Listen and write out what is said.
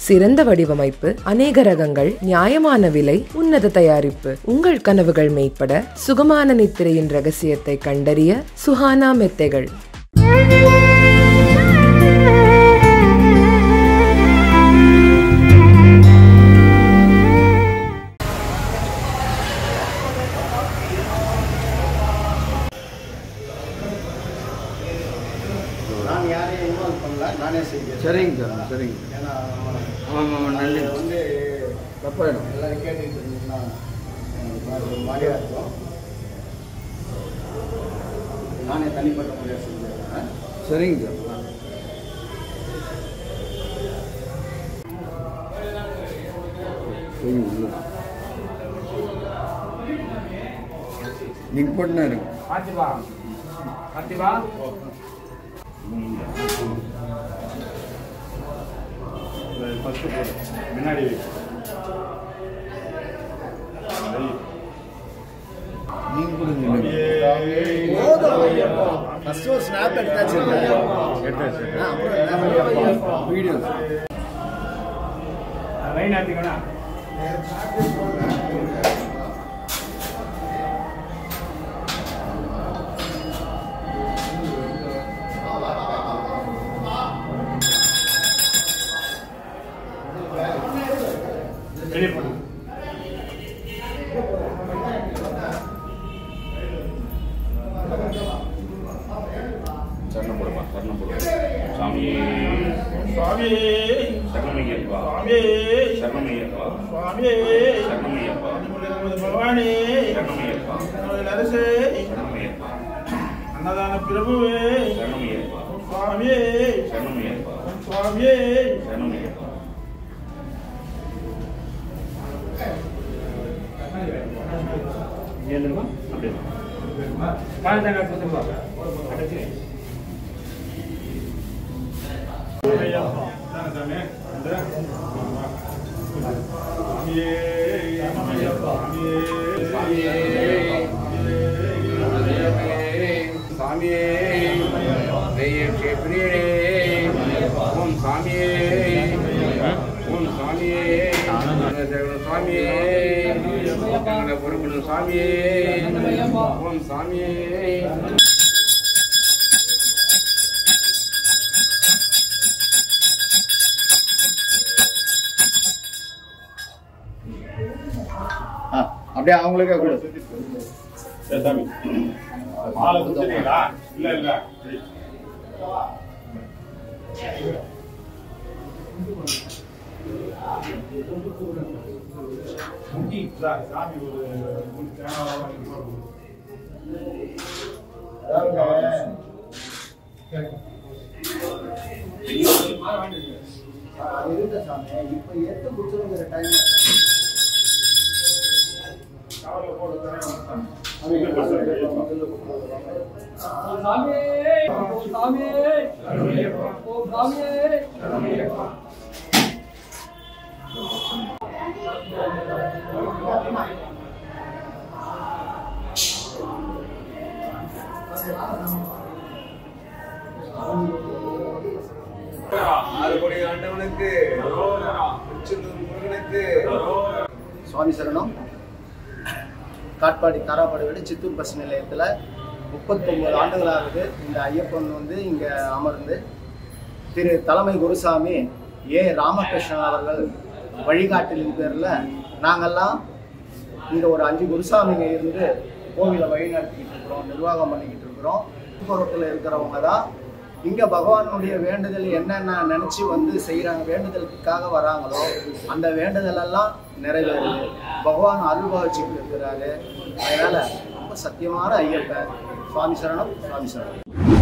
சிறந்த வடிவமைப்பு அநேக ரகங்கள் நியாயமான விலை உன்னத தயாரிப்பு உங்கள் கனவுகள் மெய்ப்பட சுகமான நித்திரையின் ரகசியத்தை கண்டறிய சுஹானா மெத்தைகள் நான் யாரையும் இன்வால்வ் பண்ணல நானே செஞ்சேன் சரிங்க சார் சரிங்க ஏன்னா ஆமாம் ஆமாம் நன்றி அது வந்து தப்பாயிடும் எல்லாரும் கேட்டுட்டு இருந்தீங்கன்னா எனக்கு அது ஒரு மாதிரியா இருக்கும் நானே தனிப்பட்ட முறையாக செஞ்சேன் சரிங்க சார் நீங்கள் போட்டுனா இருங்க பார்த்திபா பார்த்திபா ஃபஸ்ட்டு போடு முன்னாடி வை. வை. நீங்கள் கொடுங்க போதும் ஃபர்ஸ்ட் ஒரு ஸ்னாப் எடுத்தாச்சு எடுத்தாச்சு. ஆ, அப்புறம் வீடியோ லைன் ஆத்திக்கணா வெளியே போடு சரணம் போடுமா சரணம் போடுமா சாமி சுவாமி சரணமையப்பா சுவாமி சரணமையப்பா சுவாமி சரணமையப்பா பவானி சரணமையப்பா அரசே சரணமையப்பா அன்னதான பிரபுவே சரணமையப்பா சுவாமி சரணமையப்பா சுவாமி சரணமையப்பா ஏழுமா அப்படியே காலத்தாங்க கொடுத்துருவா அடைச்சி சாமியே தெய்ய கஷேத்ரியே ஓம் சாமியே ஓம் சாமியே சுவாமியே எங்களை பொறுக்கணும் சாமியே ஓம் சாமியே ஆ, அப்படியே அவங்களுக்கே கொடு சரி, சாமி மாலை கொடுத்துட்டீங்களா இல்ல இல்ல சரி. முக்கி, சா- சாமி ஒரு மூணு தேங்காய் வாங்கி போடு. இருந்த சாமி இப்போ எட்டு கொடுத்துருங்கிற டைம் கவர்ல போட்டு தரேன். இங்க போட்டு ஆறுபடி ஆண்டவனுக்கு திருச்செந்தூர் முருகனுக்கு சுவாமி சரணம் காட்பாடி தாராபாடி விட சித்தூர் பஸ் நிலையத்தில் முப்பத்தொம்பது ஆண்டுகளாகுது இந்த ஐயப்பன் வந்து இங்கே அமர்ந்து திரு தலைமை குருசாமி ஏ ராமகிருஷ்ணன் அவர்கள் வழிகாட்டலின் பேரில் நாங்கள்லாம் இங்கே ஒரு அஞ்சு குருசாமிங்க இருந்து கோவிலை வழி நடத்திக்கிட்டு இருக்கிறோம் நிர்வாகம் பண்ணிக்கிட்டு இருக்கிறோம் புறத்தில் இருக்கிறவங்க தான் இங்கே பகவானுடைய வேண்டுதல் என்னென்ன நினச்சி வந்து செய்கிறாங்க வேண்டுதலுக்காக வராங்களோ அந்த வேண்டுதல் எல்லாம் நிறைவேறுது பகவான் அருள் பாவிச்சுட்டு இருக்கிறாரு அதனால் ரொம்ப சத்தியமான ஐயப்பன் சுவாமி சரணம் சுவாமி சரணம்